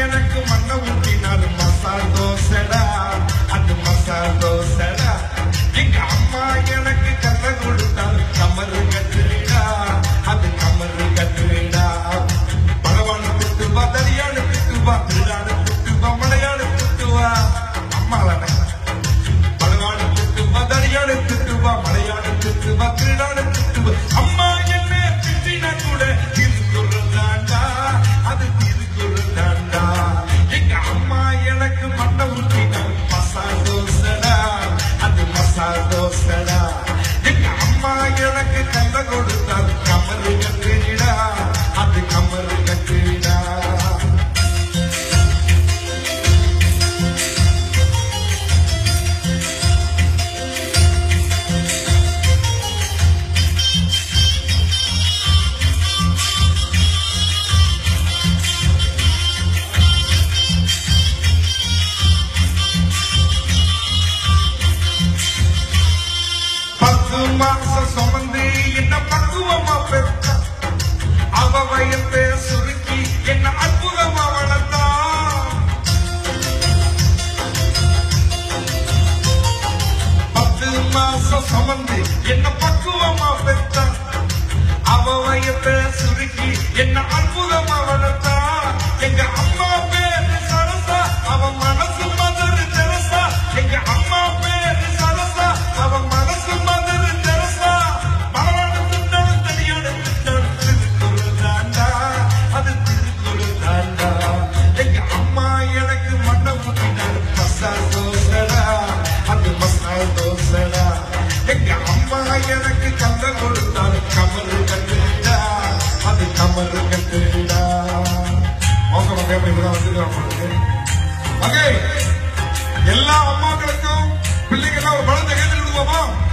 எனக்கு மண்ணை ஊட்டினாரு மசால் தோசைடா அது மசால் தோசைடா எங்க அம்மா எனக்கு கண்ணை கொடுத்தாரு கமரு கட்டுடா அது கமரு கட்டுடா பகவான திட்டுவா தரியான திட்டுவா திருடான திட்டுவா மலையாள திட்டுவா அம்மாளான பகவான திட்டுவா தரியான திட்டுவா மலையாள திட்டுவா திருடான திட்டுவா அம்மா என்ன திட்டினா கூட திருக்குறள் தாண்டா அது திருக்குறள் தாண்டா எங்க அம்மா எனக்கு மண்ணை ஊட்டினார் மசால் தோசைடா அது மசால் தோசைடா எங்க அம்மா எனக்கு கல்ல கொடுத்தார் கமரு கட்டுடா அது கமரு கட்டுடா பத்து மாசம் சுமந்து என்ன பக்குவமா பெற்ற அவ வயத்தை சுருக்கி என்ன அற்புதமா வளர்த்தா பத்து மாசம் சுமந்து என்ன பக்குவமா பெற்ற அவ வயத்தை சுருக்கி என்ன அற்புதமா வளர்த்தா எங்க அம்மா பேரு சரசா அவ மனசு மதரு தெரசா எங்க அம்மா பேரு சரசா அவ மனசு மதரு தெரசா பரவான திட்டம் தெரியாத திட்டம் திருக்குறள் தாண்டா அது திருக்குறள் தாண்டா எங்க அம்மா எனக்கு மண்ணை ஊட்டினாரு மசால் தோசைடா அது மசால் தோசைடா எங்க அம்மா எனக்கு கல்ல கொடுத்தாரு கமரு கட்டுடா அது கமரு கட்டுடா அவங்க வகை இப்பதான் வந்துருக்காங்க ஓகே எல்லா அம்மாக்களுக்கும் பிள்ளைங்க ஒரு பழத்தை கையில் விடுவோமா